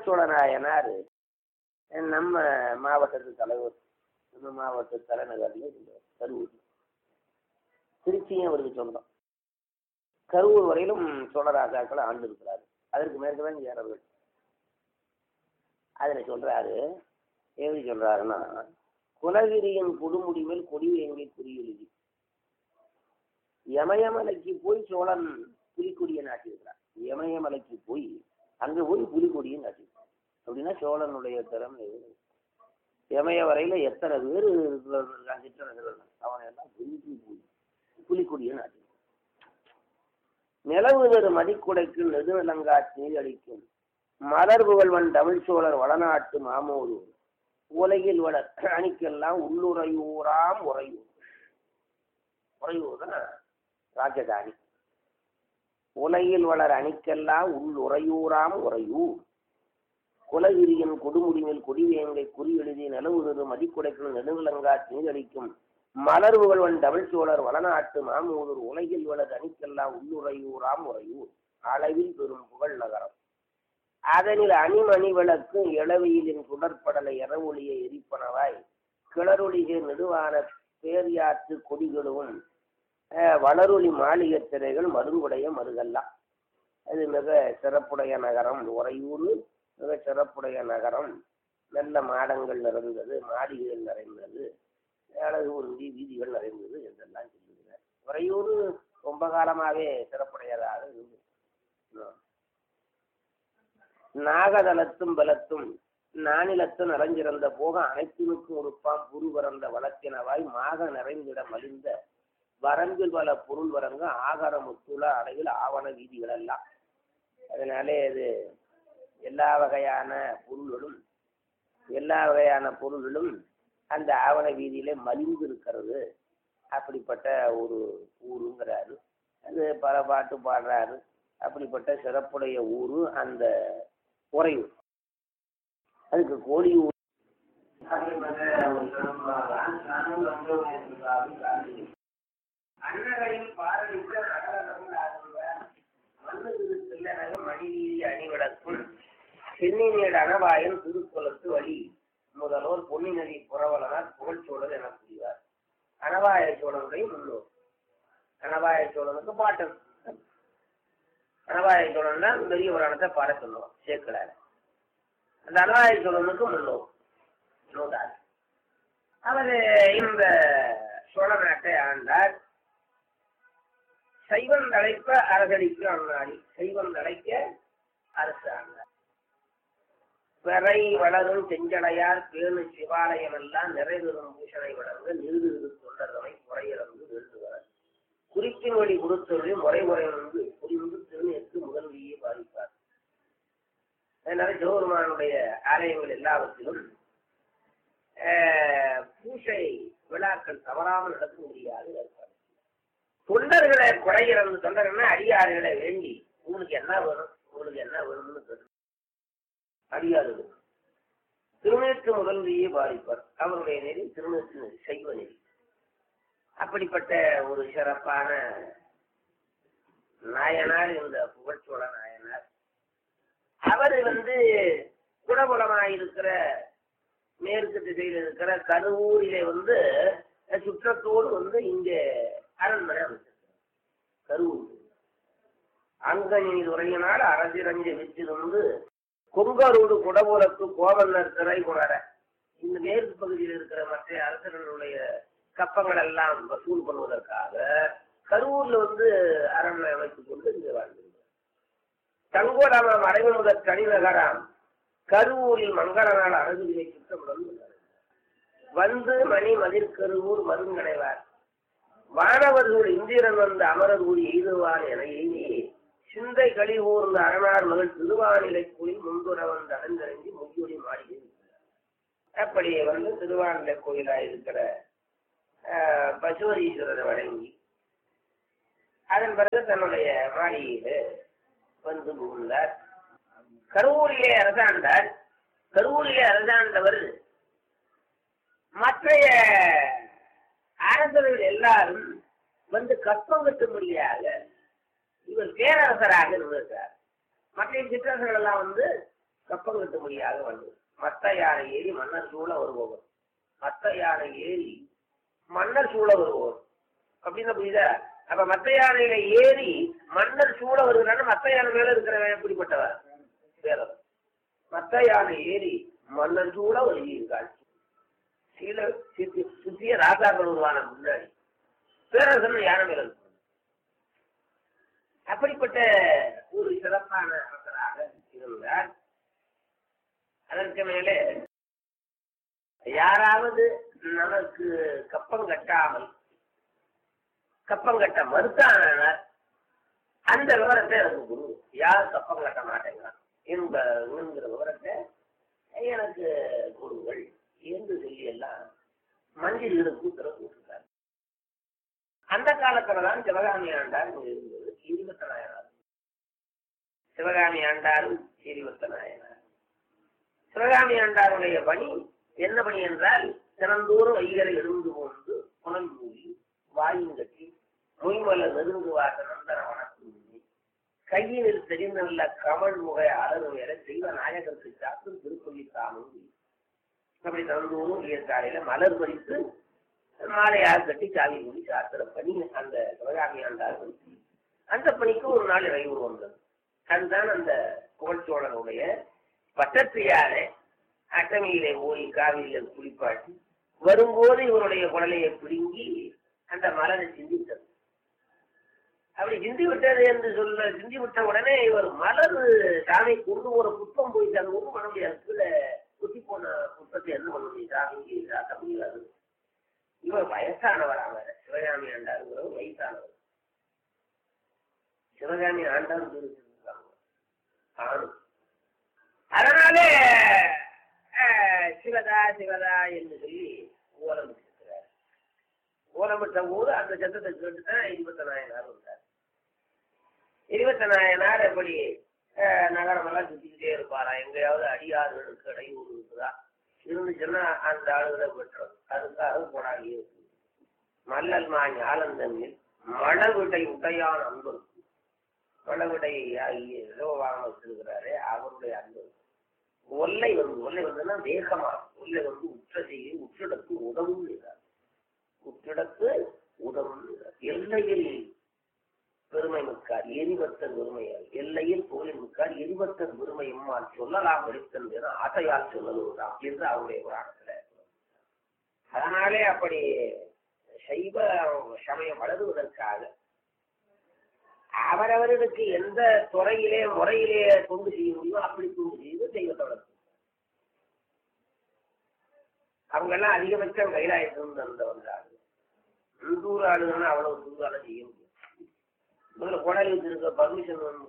புகழ்ச்சோழ நாயனார் நம்ம மாவட்டத்து தலைவர் நம்ம மாவட்ட தலைநகர்ல இருந்தார் கரூர் திருச்சியும் அவருக்கு சொந்தம் கரூர் வரையிலும் சோழராஜாக்களை ஆண்டு இருக்கிறாரு அதற்கு மேற்குதான் சேரர்கள் அதில் சொல்றாரு எப்படி சொல்றாருன்னா குலகிரியின் கொடுமுடி மேல் கொடி எங்கே குறியெழுதி யமயமலைக்கு போய் சோழன் புலிக்கொடியை நாட்டியிருக்கிறார் யமயமலைக்கு போய் அங்க போய் புலிக்கொடியை நாட்டியிருக்கான் அப்படின்னா சோழனுடைய திறமை யமய வரையில எத்தனை பேர் இருக்கிறான் சிற்றரசர்கள் அவனை எல்லாம் புலிக்கு போய் புலிக்கொடியை நாட்டியிருக்கான் நிலவுதரு மதிக்குடைக்கு நெடுநிலங்காட் நீரடிக்கும் மலர் புகழ்வன் தமிழ் சோழர் வடநாட்டு மாமோரு உலகில் வளர் அணிக்கெல்லாம் உள்ளுறையூராம் உறையூர் உறையூர் தான் ராஜதானி உலகில் வளர் அணிக்கெல்லாம் உள் உறையூராம் உறையூர் குலகிரியின் கொடுமுடிமேல் கொடிவேங்கை குறி எழுதி நிலவுதரு மதிக்குடைக்கும் நெடுநிலங்காட் நீரடிக்கும் மலர் புகழ்வன் தமிழ் சோழர் வடநாட்டு மாமூதூர் உலகில் வளர் அணிக்கெல்லாம் உள்ளுறையூராம் உறையூர் அளவில் பெரும் புகழ் நகரம் அதனில் அணிமணி விளக்கு இளவையிலின் சுடற்படலை இரவொளியை எரிப்பனவாய் கிளறொளிகை நெடுவான பேரியாற்று கொடிகளும் அஹ், வளரொளி மாளிகை திரைகள் மருங்குடைய மருகல்லாம் அது மிக சிறப்புடைய நகரம் உறையூர் மிக சிறப்புடைய நகரம் நல்ல மாடங்கள் நிறைந்தது மாளிகைகள் நிறைந்தது அழகு உருந்தி வீதிகள் நிறைந்தது என்றெல்லாம் சொல்லுகிறார் உறையூர் ரொம்ப காலமாகவே சிறப்புடையதாக இருந்தது ஆம். நாகதலத்தும் பலத்தும் நானிலத்து நிறைஞ்சிறந்த போக அனைத்தினுக்கும் உறுப்பாம் புரு பரந்த வளத்தினவாய் மாக நிறைந்திட மலிந்த வரம்பில் பல பொருள் வரங்க ஆகார முத்துள அடையில் ஆவண வீதிகள் எல்லாம் அதனாலே இது எல்லா வகையான பொருள்களும் எல்லா வகையான பொருள்களும் அந்த ஆவண வீதியிலே மலிந்து இருக்கிறது அப்படிப்பட்ட ஒரு ஊருங்கிறாரு அது பல பாட்டு பாடுறாரு அப்படிப்பட்ட சிறப்புடைய ஊரு அந்த உறையூர் அதுக்கு கோழி ஊர் அன்னகையில் பாரடித்த மண்ணுக்கு தில்லனக மணிவீதி அணிவிடக்கும் சென்னினேடு அனவாயன் திருக்குளத்து வழி முதல்வர் பொன்னி நதி புறவலனார் புகழ்ச்சோழர் என கூறுவார் அனவாய சோழனுடைய முன்னோர் அனவாய சோழனுக்கு பாட்டன் அனவாய சோழன் தான் பெரிய புராணத்தை பாட சொல்லுவோம் சேர்க்கிறார் அந்த அனவாய சோழனுக்கு முன்னோர் நூதார் அவர் இந்த சோழ நாட்டை ஆண்டார் சைவம் தழைப்ப அரசடிக்கு அண்ணாடி சைவம் தழைக்க அரசு ஆண்டார் பிறை வளரும் செஞ்சடையார் பேணு சிவாலயம் எல்லாம் நிறைவேறும் பூஷணை வளர்ந்து நிறுது தொண்டர்களை குறையிறந்து நிறுத்துகிறார் குறிப்பின் வழி கொடுத்தொழில் முறை முறை வந்து புரிந்து திருநெற்கு முதல்வியை பாதிப்பார் அதனால சிவபெருமானுடைய ஆலயங்கள் எல்லாவற்றிலும் ஆஹ், பூசை விழாக்கள் தவறாமல் நடக்க முடியாது ஏற்பாடு. தொண்டர்களை குறையிறந்து தொண்டர்கள்னா அடியாறுகளை வேண்டி உங்களுக்கு என்ன வேணும் உங்களுக்கு என்ன வேணும்னு கேட்டு அடியாறுகள் திருநேற்று முதல்வியை பாதிப்பார் அவருடைய நெறி திருநேற்று நெறி சைவ நெறி அப்படிப்பட்ட ஒரு சிறப்பான நாயனார் இந்த புகழ்ச்சோழ நாயனார் அவர் வந்து குடபுலமாயிருக்கிற மேற்கு திசையில் இருக்கிற கருவூரிலே வந்து சுற்றத்தோடு வந்து இங்கே அரண்மனை அமைச்சிருக்கிறார் கருவூர் அங்கனில் உரையினால் அரசிரஞ்ச விற்றிருந்து கொங்கரோடு குடபுலத்து கோவலர் திரை உணர இந்த மேற்கு பகுதியில் இருக்கிற மற்ற அரசர்களுடைய கப்பங்கள் எல்லாம் வசூல் பண்ணுவதற்காக கரூர்ல வந்து அரண்மனை அமைத்துக் கொண்டு இங்கே வாழ்ந்திருக்கிறார் தங்கோடாம மறைவு முதல் தனிநகராம் கருவூரில் மங்கள நாள் அழகுவிலை சுத்தமுடன் வந்து மணி மதிர்கருவூர் மருங்கடைவார் வானவர்கள் இந்திரன் வந்த அமரர் ஊர் எய்துவான் என எய்தி சிந்தை களி ஊர்ந்த அரணார் மகள் திருவானிலை கோயில் முன்புற வந்த அலங்கரங்கி முய்யொலி மாளிகை அப்படி வந்து திருவானிலை கோயிலா இருக்கிற ஆஹ், பசுவதீஸ்வரரை வணங்கி அதன் பிறகு தன்னுடைய மாளிகையில வந்து புகுந்தார் கருவூரிலே அரசாண்டார் கருவூரிலே அரசாண்டவர் மற்றைய அரசர்கள் எல்லாரும் வந்து கற்பம் கட்டும்படியாக இவர் பேரரசராக இருந்திருக்கிறார் மற்ற சிற்றரசர்கள் எல்லாம் வந்து கப்பம் கட்டும்படியாக வந்தது மத்த யானை ஏறி மன்னர் சூழ வருபவர் மத்த யானை ஏறி மன்னர் சூழ வருபவர் அப்படின்னு புரியுதா அப்ப மத்த யானையில ஏறி மன்னர் சூழ வருகிறான்னு மத்த யானை மேல இருக்கிறவன் எப்படிப்பட்டவர் வேறவர் மத்த யானை ஏறி மன்னர் சூழ வருகிறாள் சீல சித்தி- சுத்திய ராஜாக்கள் உருவான முன்னாடி பேரரசன் யானை மேல இருக்கு. அப்படிப்பட்ட ஒரு சிறப்பான அரசராக இருந்தார் அதற்கு மேலே யாராவது நமக்கு கப்பம் கட்டாமல் கப்பம் கட்ட மறுத்தானார் அந்த விவரத்தை எனக்கு குரு யார் கப்பம் கட்ட மாட்டேங்க என்ப என்கிற விவரத்தை எனக்கு கொடுங்கள் என்று சொல்லி எல்லாம் மஞ்சளுக்கு உத்தரவு போட்டிருக்காரு அந்த காலத்துல தான் சிவகாமி ஆண்டார் இங்க இருந்தது இருபத்தி நாயனார் சிவகாமி ஆண்டாரும் இருபத்தி நாயனார் சிவகாமி ஆண்டாருடைய பணி என்ன பணி என்றால் தினந்தோறும் வைகரை எழுந்து கொண்டு புனல் மூடி வாயும் கட்டி மொய்மல நெருங்குவாக நந்தன வணக்கம் கையினில் தெரிந்துள்ள கமல் முகை அழகு வேற தெய்வ நாயகருக்கு சாத்தும் திருப்பதி தாமும் அப்படி தினந்தோறும் விடியற்காலையில மலர் பறித்து மாலையாக கட்டி சாவி மூடி சாத்துற பணி அந்த சிவகாமி ஆண்டார் அந்த பணிக்கு ஒரு நாள் இறைவு வந்தது அதுதான் அந்த புகழ்ச்சோழனுடைய பட்டத்தியாரை அட்டமியிலே போய் காவிரியில குளிப்பாட்டி வரும்போது இவருடைய குடலையை பிடுங்கி அந்த மலரை சிந்தித்தது அப்படி சிந்தி விட்டது என்று சொல்ல சிந்தி விட்ட உடனே இவர் மலர் சாமி கொண்டு ஒரு புத்தம் போய் அது ஒன்றும் பண்ண முடியாது கீழே குத்தி போன புத்தத்தை என்ன பண்ண முடியும் சாமிக்கு சாத்த முடியாது இவர் வயசானவர் அவர் சிவகாமி ஆண்டாருங்கிறவர் வயசானவர் சிவகாமி ஆண்டார் ஆணு அதனாலே அஹ், சிவதா சிவதா என்று சொல்லி ஓலமிட்டிருக்கிறார் ஓலமிட்ட போது அந்த சத்தத்தை கேட்டு தான் இருபத்தி நாயனார் வந்தார் இருபத்தி நாயனார் எப்படி அஹ், நகரமெல்லாம் சுத்திக்கிட்டே இருப்பாரா எங்கேயாவது அடியாறுகளுக்கு இடையூறு இருக்குதா இருந்துச்சுன்னா அந்த ஆளுகளை பெற்றோம் அதுக்காக போராடி இருக்கு மல்லல் மா ஞாலந்தன்னில் மழவிடை உடையான் அன்பு மழவிடை ஆகிய இலவாக வச்சிருக்கிறாரே அவருடைய அன்பு ஒல்லை வந்து ஒல்லை வந்துன்னா வேகமா ஒல்லை வந்து உற்ற செய்ய உற்றிடத்து உதவும் இருக்கிறார் உற்றிடத்து உதவும் இருக்கிறார். எல்லையில் பெருமை மிக்கார் எரிவத்தன் பெருமையால் எல்லையில் புகழின் மிக்கார் எரிவத்தன் பெருமை எம்மால் சொல்லலாம் எடுத்தன் என ஆசையால் சொல்லலாம் என்று அவருடைய புராணத்துல அதனாலே அப்படி சைவ சமயம் வளருவதற்காக அவரவர்களுக்கு எந்த துறையிலே முறையிலே தொண்டு செய்ய முடியுமோ அப்படி தொண்டு செய்து தெய்வத்தை வளர்த்து அவங்க எல்லாம் அதிகபட்சம் கைலாயத்திலிருந்து வந்து வந்தாங்க உள்ளூர் ஆளுங்கன்னா அவ்வளவு தூரால செய்ய முடியும் முதல்ல கோடாலி வச்சிருக்க பர்மிஷன் வேணும்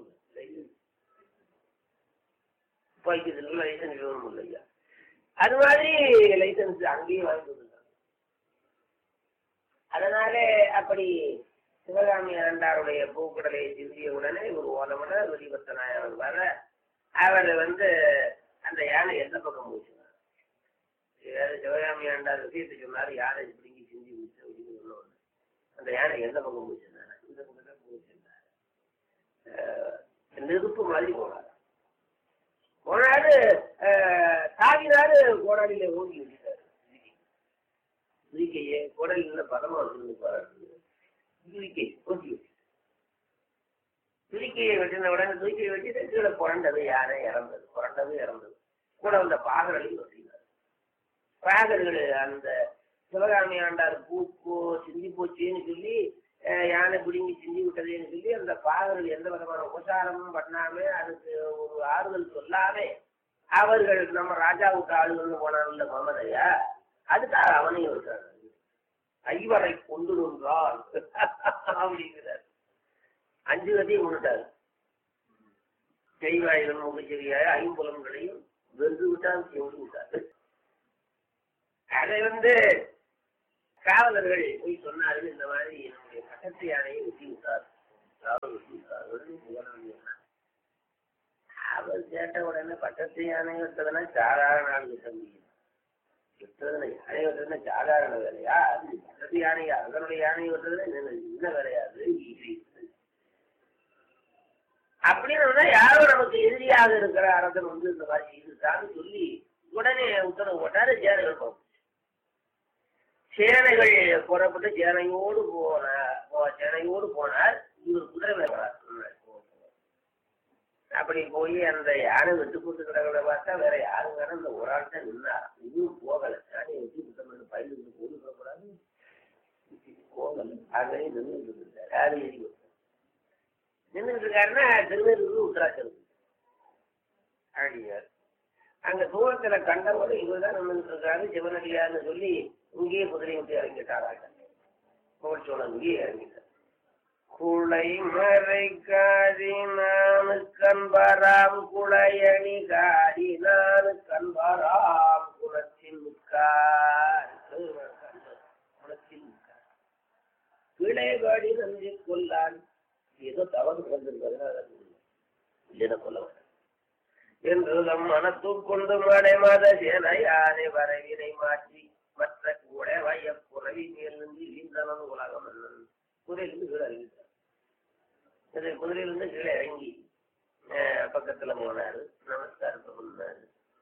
துப்பாக்கியதுல லைசன்ஸ் வேணும் இல்லையா அது மாதிரி லைசன்ஸ் அங்கேயே வாங்கி கொடுத்தாங்க அதனாலே அப்படி சிவகாமி ஆண்டாருடைய பூக்கடலை சிந்திய உடனே ஒரு ஓலமட வெளிபத்த நாயகன் வர அவர் வந்து அந்த யானை எந்த பக்கம் போச்சுனார் சிவகாமி ஆண்டார் விஷயத்தை சொன்னார் யானை பிடிங்கி சிந்தி விட்டு அப்படின்னு சொன்ன உடனே அந்த யானை எந்த பக்கம் போச்சுனார் இந்த பக்கம் தான் போச்சுனார் அஹ் நெருப்பு மாதிரி போனார் போனாரு அஹ், தாவினாரு கோடாலியில ஓடி விட்டாரு துதிக்கையே கோடாலியில பதமா வச்சிருந்து துதிக்கை ஓட்டி வச்சு துதிக்கையை வெட்டின உடனே துதிக்கையை வெட்டி கீழே புரண்டது யானை இறந்தது புரண்டது இறந்தது கூட வந்த பாகர்களையும் வெட்டினார் பாகர்கள் அந்த சிவகாமி ஆண்டார் பூக்கோ சிந்தி போச்சுன்னு சொல்லி அஹ், யானை பிடுங்கி சிந்தி விட்டதுன்னு சொல்லி அந்த பாகர்கள் எந்த விதமான உபசாரமும் பண்ணாம அதுக்கு ஒரு ஆறுதல் சொல்லாம அவர்கள் நம்ம ராஜாவுக்கு ஆளுகள்னு போனாங்கல்ல மமதையா அதுக்காக அவனையும் விட்டாங்க ஐவரை கொண்டு நின்றால் அப்படிங்கிறார் அஞ்சு கதையும் கொண்டுட்டார் செய்வாயிரம் முகச்செவியாய ஐம்புலன்களையும் வென்று விட்டால் சென்று விட்டார் அதை வந்து காவலர்கள் போய் சொன்னார்கள் இந்த மாதிரி என்னுடைய பக்கத்து யானையை வெட்டி விட்டார் காவல் வெட்டி விட்டார் உடனே புகழாமி சொன்னார். அவர் கேட்ட உடனே பக்கத்து யானை விட்டதுன்னா சாதாரண ஆளுங்க தம்பி விட்டதுன்னா யானை விட்டதுன்னா சாதாரண வேலையா அது பக்கத்து யானை அதனுடைய யானை விட்டதுன்னா என்ன என்ன வேலையா அது இது அப்படின்னு யாரோ நமக்கு எதிரியாக இருக்கிற அரசன் வந்து இந்த மாதிரி செய்துட்டான்னு சொல்லி உடனே உத்தரவு போட்டாரு சேனைகள் போகும் சேனைகள் புறப்பட்டு சேனையோடு போன போ- சேனையோடு போனார் இவர் குதிரை மேல வரார். அப்படி போய் அந்த யானை விட்டு போட்டு கிடக்கிறத பார்த்தா வேற யாரும் வேணும் இந்த ஒரு ஆள் தான் நின்னார் இதுவும் போகல யானையை வெட்டி விட்டு பயிலுக்கு போட்டு போகக்கூடாது போகல அங்கேயே நின்று இருந்தார் யாரும் ஏறி நின்றுட்டு இருக்காருன்னா திருநெல்வேலி உத்தராச்சலம் அடியார் அங்க தூரத்துல கண்டவங்க இவர்தான் நின்றுட்டு இருக்காரு சிவனடியார்னு சொல்லி இங்கேயே குதிரை விட்டு இறங்கிட்டாராங்க புகழ்ச்சோழன் இங்கேயே இறங்கிட்டார் குளை மறை காதி நானு கண்பராம் குளையணி காடி நானு கண்பராம் குளத்தில் முக்கார் குளத்தில் முக்கார் கிளைகாடி நன்றி கொல்லான் ஏதோ தவறு வந்திருப்பதனால இல்லைன்னா கொல்ல வேண்டாம் என்று நம் மனத்துக்கொண்டு மடை மத சேனையானை வரவினை மாற்றி மற்ற கூட வைய புறவி மேல் நின்று இழிந்தனன் உலகம் மன்னன் குதிரையிலிருந்து கீழே இறங்கிட்டார் இது குதிரையிலிருந்து கீழே இறங்கி அஹ், பக்கத்துல போனாரு நமஸ்காரத்தை பண்ணாரு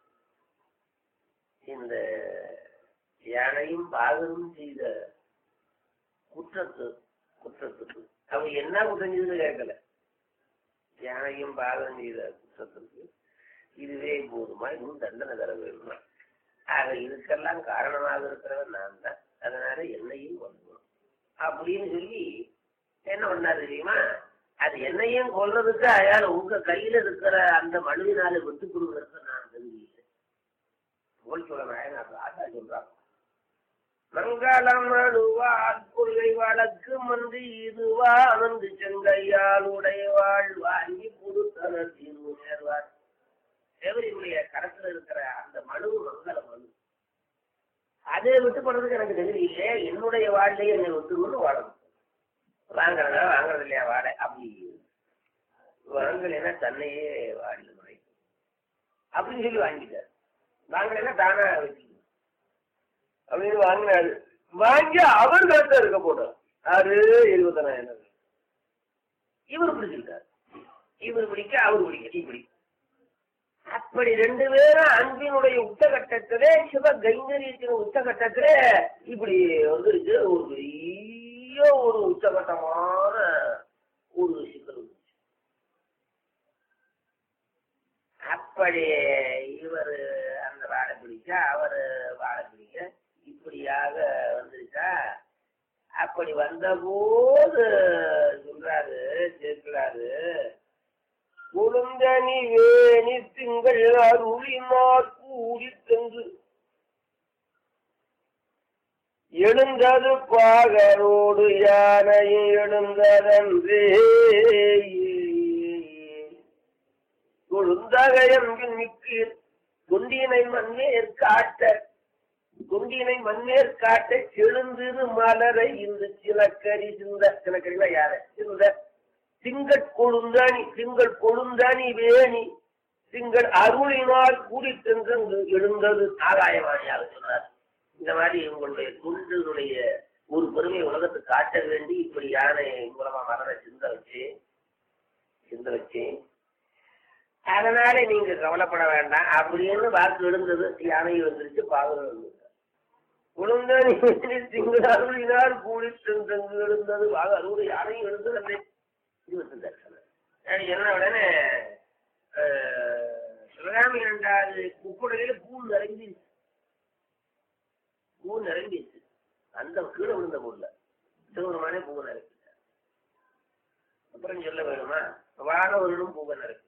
இந்த யானையும் பாகனும் செய்த குற்றத்து குற்றத்துக்கு அவங்க என்ன குற்றம் செய்துன்னு கேட்கல யானையும் பாகம் செய்த குற்றத்துக்கு இதுவே போதுமா இன்னும் தண்டனை தர வேணுமா ஆக இதுக்கெல்லாம் காரணமாக இருக்கிறவன் நான் தான் அதனால என்னையும் கொல்லணும் அப்படின்னு சொல்லி என்ன பண்ணாரு தெரியுமா அது என்னையும் கொல்றதுக்கு அயால உங்க கையில இருக்கிற அந்த மனுவினால விட்டு கொடுக்கறதுக்கு நான் தெரிஞ்சுக்கிறேன் போல் சொல்ல நாயனார் ராஜா சொல்றாங்க மங்களம் அழுவாள் கொள்ளை வழக்கு மன்று இதுவா அனந்து செங்கையால் உடையவாள் வாங்கி புதுத்தனர் தீர்வு சேர்வார் தேவரியுடைய கரத்துல இருக்கிற அந்த மனு மங்கள மனு அதை விட்டு போறதுக்கு எனக்கு தெரியல என்னுடைய வாழ்லையே என்னை விட்டுக்கொண்டு வாழணும் வாங்குறதா வாங்குறது இல்லையா வாழை அப்படி வாங்கலைன்னா தன்னையே வாழல நுழைக்கும் அப்படின்னு சொல்லி வாங்கிட்டார் வாங்கலைன்னா தானா வச்சுக்கணும் அப்படின்னு வாங்கினாரு வாங்கி அவர் கருத்து இருக்க போட்டார் ஆறு இருபத்தனாயிரம் இவர் பிடிச்சிருக்காரு இவர் பிடிக்க அவர் பிடிக்க இப்படி அப்படி ரெண்டு பேரும் அன்பினுடைய உச்சகட்டத்திலே சிவ கைங்கரியத்தின் உச்சகட்டத்திலே இப்படி வந்துருச்சு ஒரு பெரிய ஒரு உச்சகட்டமான ஒரு சிக்கல் வந்துச்சு அப்படி இவர் அந்த வாழை பிடிக்க அவர் வாழை பிடிக்க இப்படியாக வந்துருச்சா அப்படி வந்தபோது சொல்றாரு சேர்க்கிறாரு குழுந்தனி வேணி திங்கள் அருளினார் கூடி சென்று எழுந்தது பாகரோடு யானையை எழுந்ததன்றே கொழுந்தகையன்பின் மிக்கீர் குண்டினை மண்ணேற் காட்ட குண்டினை மண்ணேற் காட்ட செழுந்திரு மலரை இந்த சிலக்கரி சிந்த சிலக்கரிகளா யார சிந்த திங்கள் கொழுந்தானி திங்கள் கொழுந்தானி வேணி திங்கள் அருளினால் கூடி சென்று எழுந்தது ஆகாயவாணியாக சொன்னார் இந்த மாதிரி உங்களுடைய குண்டினுடைய ஒரு பெருமையை உலகத்துக்கு காட்ட வேண்டி இப்படி யானை மூலமா மலரை சிந்த வச்சு சிந்த வச்சு அதனால நீங்க கவலைப்பட வேண்டாம் அப்படின்னு வாக்கு எழுந்தது யானை வந்துருச்சு பாகல் வந்துருச்சு குழந்தானி திங்கள் அருளினால் கூடி சென்று எழுந்தது வாக அறுபது யானை எழுந்தது அந்த இருபத்தி தரிசனம் என்ன உடனே சிவகாமி ரெண்டாவது குக்குடையில பூ நிறைஞ்சிருச்சு பூ நிறைஞ்சிருச்சு அந்த கீழே விழுந்த பொருள் சிவபெருமானே பூ நிறைஞ்சிட்டார் அப்புறம் சொல்ல வேணுமா வானவர்களும் பூவை நிறைக்கிறார்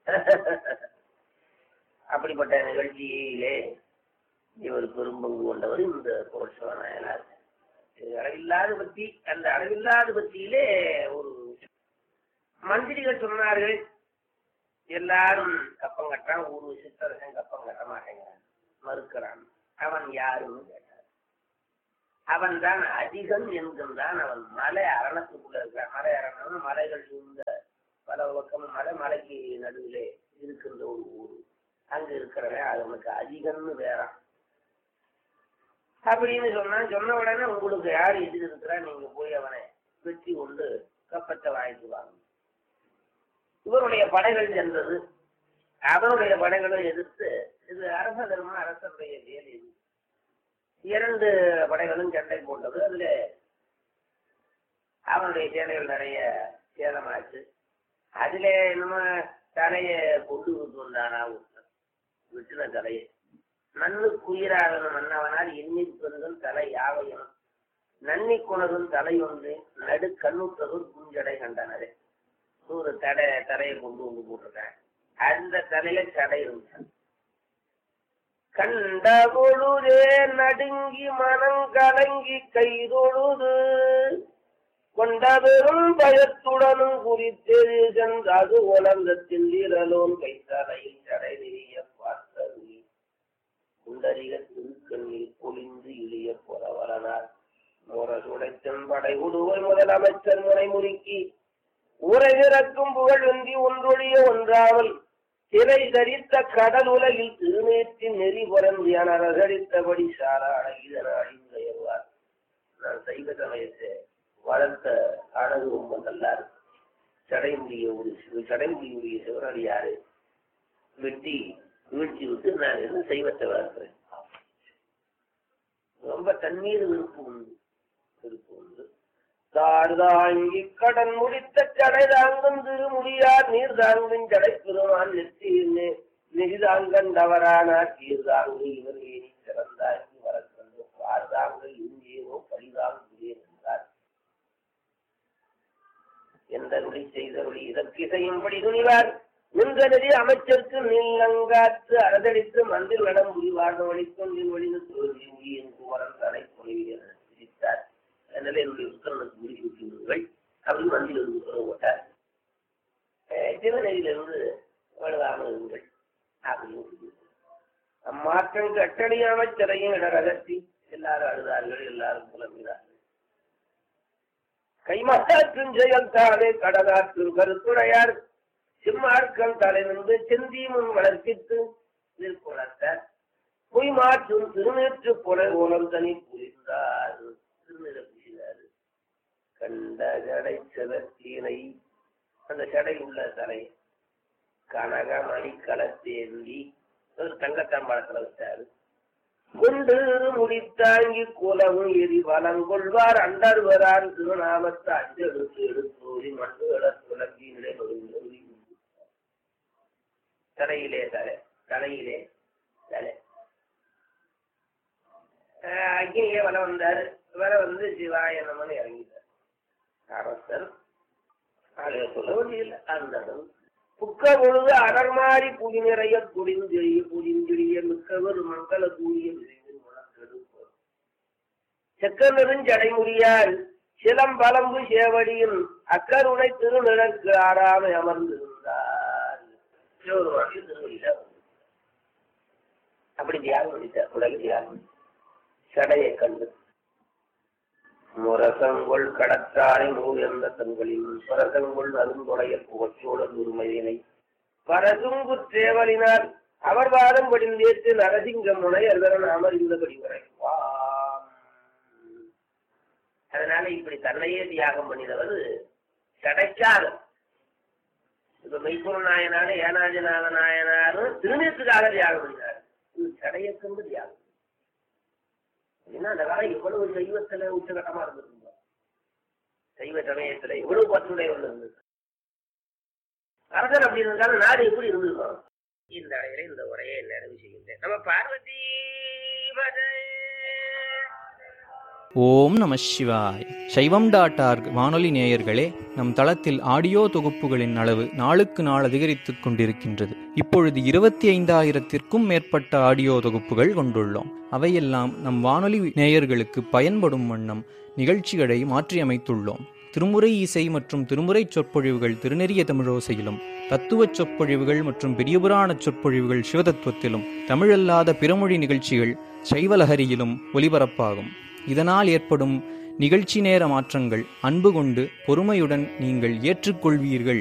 அப்படிப்பட்ட நிகழ்ச்சியிலே இவர் பெரும்பங்கு கொண்டவர் இந்த புரட்சிவ நாயனார் இது அளவில்லாத பத்தி அந்த அளவில்லாத பத்தியிலே ஒரு மந்திரிகள் சொன்னார்கள் எல்லாரும் கப்பம் கட்டுறான் ஒரு சித்தரசன் கப்பம் கட்ட மாட்டேங்கிறான் மறுக்கிறான் அவன் யாருன்னு கேட்டார் அவன் தான் அதிகம் என்கின்றான் அவன் மலை அரணத்துக்குள்ள இருக்கிறான் மலை அரணம் மலைகள் சூழ்ந்த பல பக்கம் மலை மலைக்கு நடுவிலே இருக்கின்ற ஒரு ஊர் அங்க இருக்கிறவன் அவனுக்கு அதிகம்னு வேறான் அப்படின்னு சொன்னான் சொன்ன உடனே உங்களுக்கு யார் எதிர் இருக்கிறா நீங்க போய் அவனை வெற்றி கொண்டு கப்பத்தை வாங்கிட்டு வாங்க இவருடைய படைகள் சென்றது அவருடைய படைகளை எதிர்த்து இது அரச தர்மம் அரசனுடைய வேலை இது இரண்டு படைகளும் சண்டை போட்டது அதுல அவனுடைய சேனைகள் நிறைய சேதமாச்சு அதுல நம்ம தலைய கொண்டு விட்டு வந்தானா ஒருத்தன் விட்டுன தலையை நன்னு குயிராகணும் மன்னவனால் எண்ணி பெருகும் தலை யாவையும் நன்னி குணரும் தலை ஒன்று நடு கண்ணுற்றதும் குஞ்சடை கண்டனரே ஒரு தடை தரையை கொண்டு வந்து போட்டிருக்கேன் அந்த தலையில தடை இருந்துச்சு கண்ட பொழுதே நடுங்கி மனம் கலங்கி கைதொழுது கொண்ட பெரும் பயத்துடனும் குறித்தெழு சென்றது உலகத்தில் இரலோன் கைத்தலையில் தடை நெறிய பார்த்தது குண்டரிக திருக்கண்ணில் பொழிந்து இழிய புறவரனார் முரசுடைத்தன் படை உடுவை முதலமைச்சர் முறை முறுக்கி உரைகிறக்கும் புகழ் வெந்தி ஒன்றொழிய ஒன்றாமல் திரை தரித்த கடல் உலகில் திருநேற்றின் நெறி புறந்தியான ரகடித்தபடி சாரா அழகிதனாய் உயர்வார் நான் சைவ சமயத்தை வளர்த்த அழகு ரொம்ப நல்லா இருக்கு சடைமுடிய ஒரு சிவ சடைமுடியுடைய சிவனடியாரு வெட்டி வீழ்ச்சி விட்டு நான் என்ன சைவத்தை வளர்க்கிறேன் ரொம்ப தண்ணீர் விருப்பு உண்டு விருப்பு உண்டு தார் தாங்கி கடன் முடித்த சடை தாங்கும் திருமுடியார் நீர் தாங்கும் சடை பெருமான் நெற்றியில் நெறிதாங்கன் தவறானார் சீர் தாங்கு இவர் ஏறி சிறந்தாங்கி வரக்கண்டு பார் தாங்கள் இங்கேயோ பழிதாங்குகிறே என்றார் எந்த நொடி செய்தருளி இதற்கு இசையும்படி துணிவார் நின்ற நெறி அமைச்சருக்கு நீலங்காற்று அரதடித்து மந்தில் நடம் முடிவார்ந்த வழிக்கொண்டில் வழிந்து தோல்வி முடியின் குமரன் தலை பொழிவில் சிரித்தார் அதனால என்னுடைய புத்தகனுக்கு முடிவு விட்டுவிடுங்கள் அப்படின்னு மந்தியில் இருந்து சொல்ல போட்டார் சிவநெறியிலிருந்து வலுவாமல் இருங்கள் அப்படின்னு அம்மாற்றம் கட்டளை அமைச்சரையும் இடரகத்தி எல்லாரும் அழுதார்கள் எல்லாரும் புலம்பினார்கள் கைமாற்றும் செயல் தானே கடலாற்றும் கருத்துடையார் சிம்மார்க்கம் தலை நின்று செந்தி முன் வளர்ப்பித்து நிற்குணர்த்த பொய் மாற்றும் திருநேற்று புல ஓலம் தனி புரிந்தார் திருநிற புரிந்தார் கண்ட ஜடை செதற்கீனை அந்த ஜடை உள்ள தலை கனக மணி களத்தேந்தி ஒரு தங்கத்தாம்பாளத்துல வச்சாரு கொண்டு முடித்தாங்கி குலமும் எரி வளங்கொள்வார் அண்டர்வரான் திருநாமத்தை அஞ்செடுத்து எடுத்தோரி மண்டுகள துலங்கியிலே தலையிலே தலை தலையிலே தலை அக்னியே வர வந்தாரு வர வந்து சிவாய நமன் இறங்கிட்டார் அரசர் அதை சொல்ல வேண்டியதில்லை அந்த புக்க பொழுது அடர்மாறி புடி நிறைய குடிஞ்செழிய புடிஞ்செழிய மிக்கவர் மங்கள கூடிய செக்க நெடுஞ்சடைமுடியால் சிலம்பலம்பு சேவடியும் அக்கருணை திருநிழற்கு ஆறாமை அமர்ந்திருந்தார் சிவருமானிய திருவடியில அப்படி தியாகம் பண்ணிட்டார் உலக தியாகம் சடையை கண்டு முரசங்கொள் கடற்றாரை நூல் என்ற தங்களில் பரசங்கொள் அருந்துடைய புகச்சோட உரிமையினை பரசுங்கு தேவலினால் அவர் வாதம் படிந்தேற்று நரசிங்க முனை அதன் அமர்ந்தபடி உரைப்பாம் அதனால இப்படி தன்னையே தியாகம் பண்ணினவர் கிடைக்காத இப்ப மெய்ப்பொருள் நாயனாரு ஏனாதிநாத நாயனாரும் திருநேற்றுக்காக தியாகம் பண்ணினார் இது சடையக்கம்பு தியாகம் ஏன்னா அந்த காலம் எவ்வளவு சைவத்துல உச்சகட்டமா இருந்திருந்தோம் சைவ சமயத்துல எவ்வளவு பற்றுடைய இருந்தது அரசர் அப்படி இருந்தாலும் நாடு எப்படி இருந்திருக்கும் இந்த அடையில இந்த உரையை நிறைவு செய்கின்றேன் நம்ம பார்வதி ஓம் நம சிவாய் சைவம் டாட் ஆர்க் வானொலி நேயர்களே நம் தளத்தில் ஆடியோ தொகுப்புகளின் அளவு நாளுக்கு நாள் அதிகரித்துக் கொண்டிருக்கின்றது இப்பொழுது இருபத்தி ஐந்தாயிரத்திற்கும் மேற்பட்ட ஆடியோ தொகுப்புகள் கொண்டுள்ளோம் அவையெல்லாம் நம் வானொலி நேயர்களுக்கு பயன்படும் வண்ணம் நிகழ்ச்சிகளை மாற்றியமைத்துள்ளோம் திருமுறை இசை மற்றும் திருமுறை சொற்பொழிவுகள் திருநெறிய தமிழோசையிலும் தத்துவச் சொற்பொழிவுகள் மற்றும் பெரியபுராண சொற்பொழிவுகள் சிவதத்துவத்திலும் தமிழல்லாத பிறமொழி நிகழ்ச்சிகள் சைவலஹரியிலும் ஒலிபரப்பாகும் இதனால் ஏற்படும் நிகழ்ச்சி நேர மாற்றங்கள் அன்பு கொண்டு பொறுமையுடன் நீங்கள் ஏற்றுக்கொள்வீர்கள்